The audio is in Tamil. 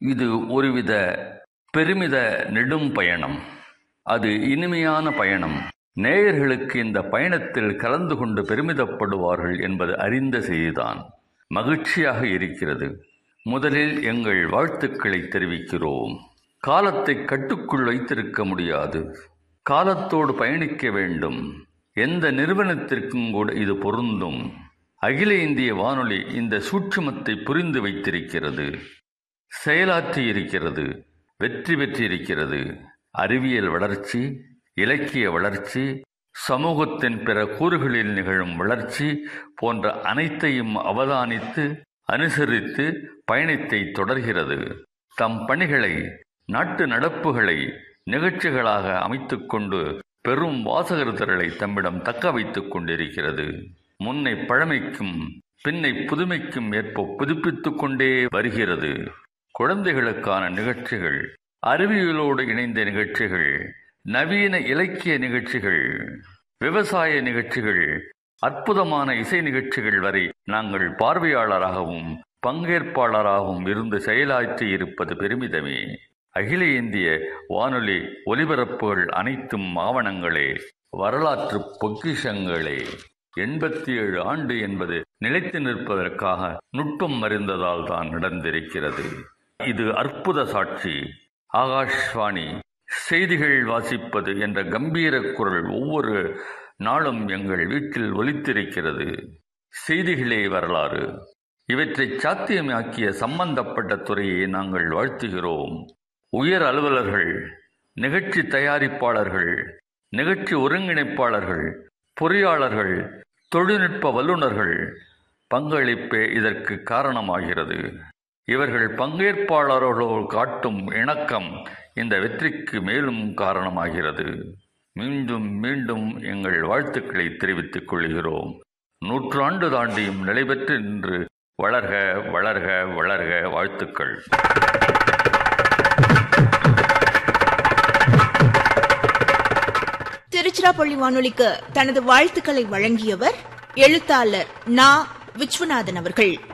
இது ஒருவித பெருமித நெடும் பயணம் அது இனிமையான பயணம் நேயர்களுக்கு இந்த பயணத்தில் கலந்து கொண்டு பெருமிதப்படுவார்கள் என்பது அறிந்த செய்திதான் மகிழ்ச்சியாக இருக்கிறது முதலில் எங்கள் வாழ்த்துக்களை தெரிவிக்கிறோம் காலத்தை கட்டுக்குள் வைத்திருக்க முடியாது காலத்தோடு பயணிக்க வேண்டும் எந்த நிறுவனத்திற்கும் கூட இது பொருந்தும் அகில இந்திய வானொலி இந்த சூட்சுமத்தை புரிந்து வைத்திருக்கிறது செயலாற்றி இருக்கிறது வெற்றி பெற்றிருக்கிறது அறிவியல் வளர்ச்சி இலக்கிய வளர்ச்சி சமூகத்தின் பிற கூறுகளில் நிகழும் வளர்ச்சி போன்ற அனைத்தையும் அவதானித்து அனுசரித்து பயணத்தை தொடர்கிறது தம் பணிகளை நாட்டு நடப்புகளை நிகழ்ச்சிகளாக அமைத்துக்கொண்டு பெரும் வாசகர் திரளை தம்மிடம் தக்க வைத்துக் கொண்டிருக்கிறது முன்னை பழமைக்கும் பின்னை புதுமைக்கும் ஏற்ப புதுப்பித்துக் கொண்டே வருகிறது குழந்தைகளுக்கான நிகழ்ச்சிகள் அறிவியலோடு இணைந்த நிகழ்ச்சிகள் நவீன இலக்கிய நிகழ்ச்சிகள் விவசாய நிகழ்ச்சிகள் அற்புதமான இசை நிகழ்ச்சிகள் வரை நாங்கள் பார்வையாளராகவும் பங்கேற்பாளராகவும் இருந்து செயலாற்றி இருப்பது பெருமிதமே அகில இந்திய வானொலி ஒலிபரப்புகள் அனைத்தும் ஆவணங்களே வரலாற்று பொக்கிஷங்களே எண்பத்தி ஏழு ஆண்டு என்பது நிலைத்து நிற்பதற்காக நுட்பம் அறிந்ததால் தான் நடந்திருக்கிறது இது அற்புத சாட்சி ஆகாஷ்வாணி செய்திகள் வாசிப்பது என்ற கம்பீர குரல் ஒவ்வொரு நாளும் எங்கள் வீட்டில் ஒலித்திருக்கிறது செய்திகளே வரலாறு இவற்றை சாத்தியமாக்கிய சம்பந்தப்பட்ட துறையை நாங்கள் வாழ்த்துகிறோம் உயர் அலுவலர்கள் நிகழ்ச்சி தயாரிப்பாளர்கள் நிகழ்ச்சி ஒருங்கிணைப்பாளர்கள் பொறியாளர்கள் தொழில்நுட்ப வல்லுநர்கள் பங்களிப்பே இதற்கு காரணமாகிறது இவர்கள் பங்கேற்பாளர்களோடு காட்டும் இணக்கம் இந்த வெற்றிக்கு மேலும் காரணமாகிறது மீண்டும் மீண்டும் எங்கள் வாழ்த்துக்களை தெரிவித்துக் கொள்கிறோம் நூற்றாண்டு தாண்டியும் நிலைபெற்று நின்று வளர்க வளர்க வளர்க வாழ்த்துக்கள் திருச்சிராப்பள்ளி வானொலிக்கு தனது வாழ்த்துக்களை வழங்கியவர் எழுத்தாளர் நா விஸ்வநாதன் அவர்கள்